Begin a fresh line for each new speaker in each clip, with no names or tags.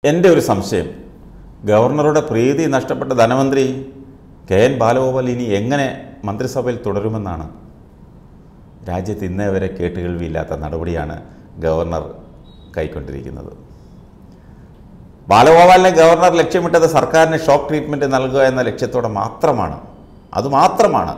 എൻ്റെ ഒരു സംശയം ഗവർണറുടെ പ്രീതി നഷ്ടപ്പെട്ട ധനമന്ത്രി കെ എൻ ബാലഗോപാൽ ഇനി എങ്ങനെ മന്ത്രിസഭയിൽ തുടരുമെന്നാണ് രാജ്യത്ത് ഇന്നേ വരെ കേട്ടുകേൾവിയില്ലാത്ത നടപടിയാണ് ഗവർണർ കൈക്കൊണ്ടിരിക്കുന്നത് ബാലഗോപാലിനെ ഗവർണർ ലക്ഷ്യമിട്ടത് സർക്കാരിന് ഷോക്ക് ട്രീറ്റ്മെൻറ്റ് നൽകുക എന്ന ലക്ഷ്യത്തോടെ മാത്രമാണ് അതുമാത്രമാണ്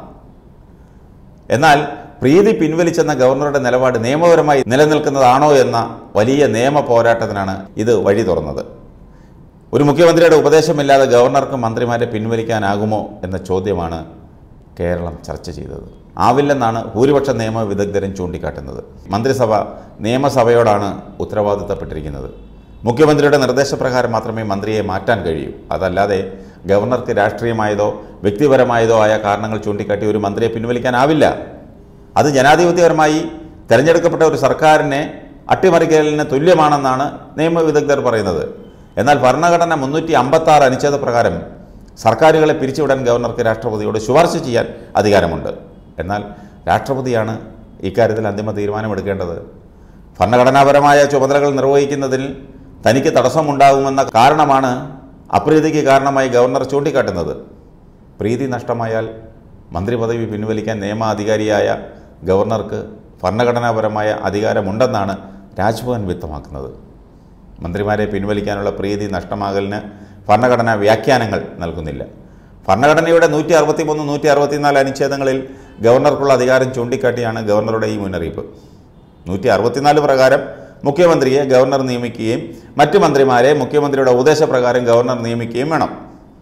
എന്നാൽ പ്രീതി പിൻവലിച്ചെന്ന ഗവർണറുടെ നിലപാട് നിയമപരമായി നിലനിൽക്കുന്നതാണോ എന്ന വലിയ നിയമ പോരാട്ടത്തിനാണ് ഇത് വഴി തുറന്നത് ഒരു മുഖ്യമന്ത്രിയുടെ ഉപദേശമില്ലാതെ ഗവർണർക്ക് മന്ത്രിമാരെ പിൻവലിക്കാനാകുമോ എന്ന ചോദ്യമാണ് കേരളം ചർച്ച ചെയ്തത് ആവില്ലെന്നാണ് ഭൂരിപക്ഷ നിയമ വിദഗ്ധരും ചൂണ്ടിക്കാട്ടുന്നത് മന്ത്രിസഭ നിയമസഭയോടാണ് ഉത്തരവാദിത്തപ്പെട്ടിരിക്കുന്നത് മുഖ്യമന്ത്രിയുടെ നിർദ്ദേശപ്രകാരം മാത്രമേ മന്ത്രിയെ മാറ്റാൻ കഴിയൂ അതല്ലാതെ ഗവർണർക്ക് രാഷ്ട്രീയമായതോ വ്യക്തിപരമായതോ ആയ കാരണങ്ങൾ ചൂണ്ടിക്കാട്ടി ഒരു മന്ത്രിയെ പിൻവലിക്കാനാവില്ല അത് ജനാധിപത്യപരമായി തിരഞ്ഞെടുക്കപ്പെട്ട ഒരു സർക്കാരിനെ അട്ടിമറിക്കലിന് തുല്യമാണെന്നാണ് നിയമവിദഗ്ധർ പറയുന്നത് എന്നാൽ ഭരണഘടന മുന്നൂറ്റി അമ്പത്തി ആറ് അനുച്ഛേദ പ്രകാരം സർക്കാരുകളെ പിരിച്ചുവിടാൻ ഗവർണർക്ക് രാഷ്ട്രപതിയോട് ശുപാർശ ചെയ്യാൻ അധികാരമുണ്ട് എന്നാൽ രാഷ്ട്രപതിയാണ് ഇക്കാര്യത്തിൽ അന്തിമ തീരുമാനമെടുക്കേണ്ടത് ഭരണഘടനാപരമായ ചുമതലകൾ നിർവഹിക്കുന്നതിൽ തനിക്ക് തടസ്സമുണ്ടാകുമെന്ന കാരണമാണ് അപ്രീതിക്ക് കാരണമായി ഗവർണർ ചൂണ്ടിക്കാട്ടുന്നത് പ്രീതി നഷ്ടമായാൽ മന്ത്രിപദവി പിൻവലിക്കാൻ നിയമാധികാരിയായ ഗവർണർക്ക് ഭരണഘടനാപരമായ അധികാരമുണ്ടെന്നാണ് രാജ്ഭവൻ വ്യക്തമാക്കുന്നത് മന്ത്രിമാരെ പിൻവലിക്കാനുള്ള പ്രീതി നഷ്ടമാകലിന് ഭരണഘടന വ്യാഖ്യാനങ്ങൾ നൽകുന്നില്ല ഭരണഘടനയുടെ നൂറ്റി അറുപത്തി മൂന്ന് നൂറ്റി അറുപത്തിനാല് അനുച്ഛേദങ്ങളിൽ ഗവർണർക്കുള്ള അധികാരം ചൂണ്ടിക്കാട്ടിയാണ് ഗവർണറുടെ ഈ മുന്നറിയിപ്പ് നൂറ്റി അറുപത്തിനാല് പ്രകാരം മുഖ്യമന്ത്രിയെ ഗവർണർ നിയമിക്കുകയും മറ്റു മന്ത്രിമാരെ മുഖ്യമന്ത്രിയുടെ ഉപദേശപ്രകാരം ഗവർണർ നിയമിക്കുകയും വേണം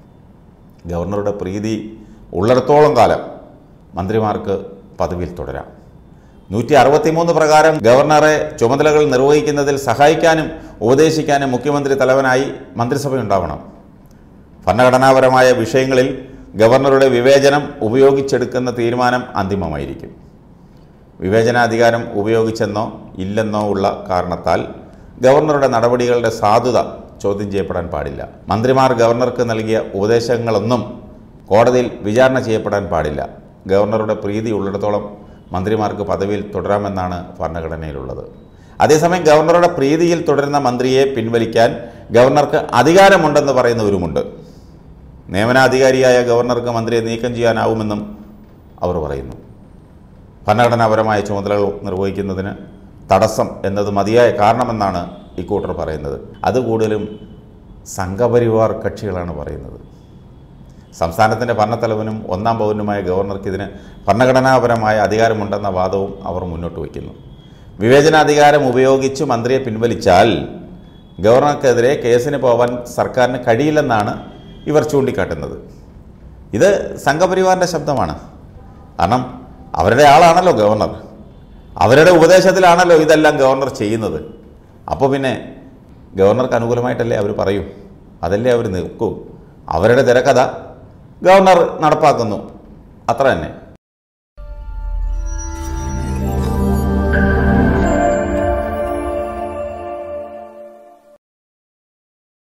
ഗവർണറുടെ പ്രീതി ഉള്ളിടത്തോളം കാലം മന്ത്രിമാർക്ക് പദവിയിൽ തുടരാം നൂറ്റി അറുപത്തിമൂന്ന് പ്രകാരം ഗവർണറെ ചുമതലകൾ നിർവഹിക്കുന്നതിൽ സഹായിക്കാനും ഉപദേശിക്കാനും മുഖ്യമന്ത്രി തലവനായി മന്ത്രിസഭ ഉണ്ടാവണം ഭരണഘടനാപരമായ വിഷയങ്ങളിൽ ഗവർണറുടെ വിവേചനം ഉപയോഗിച്ചെടുക്കുന്ന തീരുമാനം അന്തിമമായിരിക്കും വിവേചനാധികാരം ഉപയോഗിച്ചെന്നോ ഇല്ലെന്നോ ഉള്ള കാരണത്താൽ ഗവർണറുടെ നടപടികളുടെ സാധുത ചോദ്യം ചെയ്യപ്പെടാൻ പാടില്ല മന്ത്രിമാർ ഗവർണർക്ക് നൽകിയ ഉപദേശങ്ങളൊന്നും കോടതിയിൽ വിചാരണ ചെയ്യപ്പെടാൻ പാടില്ല ഗവർണറുടെ പ്രീതി ഉള്ളിടത്തോളം മന്ത്രിമാർക്ക് പദവിയിൽ തുടരാമെന്നാണ് ഭരണഘടനയിലുള്ളത് അതേസമയം ഗവർണറുടെ പ്രീതിയിൽ തുടരുന്ന മന്ത്രിയെ പിൻവലിക്കാൻ ഗവർണർക്ക് അധികാരമുണ്ടെന്ന് പറയുന്നവരുമുണ്ട് നിയമനാധികാരിയായ ഗവർണർക്ക് മന്ത്രിയെ നീക്കം ചെയ്യാനാവുമെന്നും അവർ പറയുന്നു ഭരണഘടനാപരമായ ചുമതലകൾ നിർവഹിക്കുന്നതിന് തടസ്സം എന്നത് മതിയായ കാരണമെന്നാണ് ഇക്കൂട്ടർ പറയുന്നത് അത് കൂടുതലും സംഘപരിവാർ കക്ഷികളാണ് പറയുന്നത് സംസ്ഥാനത്തിൻ്റെ ഭരണത്തലവനും ഒന്നാം പൗരനുമായ ഗവർണർക്ക് ഇതിന് ഭരണഘടനാപരമായ അധികാരമുണ്ടെന്ന വാദവും അവർ മുന്നോട്ട് വയ്ക്കുന്നു വിവേചനാധികാരം ഉപയോഗിച്ച് മന്ത്രിയെ പിൻവലിച്ചാൽ ഗവർണർക്കെതിരെ കേസിന് പോവാൻ സർക്കാരിന് കഴിയില്ലെന്നാണ് ഇവർ ചൂണ്ടിക്കാട്ടുന്നത് ഇത് സംഘപരിവാറിൻ്റെ ശബ്ദമാണ് കാരണം അവരുടെ ആളാണല്ലോ ഗവർണർ അവരുടെ ഉപദേശത്തിലാണല്ലോ ഇതെല്ലാം ഗവർണർ ചെയ്യുന്നത് അപ്പോൾ പിന്നെ ഗവർണർക്ക് അനുകൂലമായിട്ടല്ലേ അവർ പറയൂ അതല്ലേ അവർ നിൽക്കൂ അവരുടെ തിരക്കഥ ഗവർണർ നടപ്പാക്കുന്നു അത്ര തന്നെ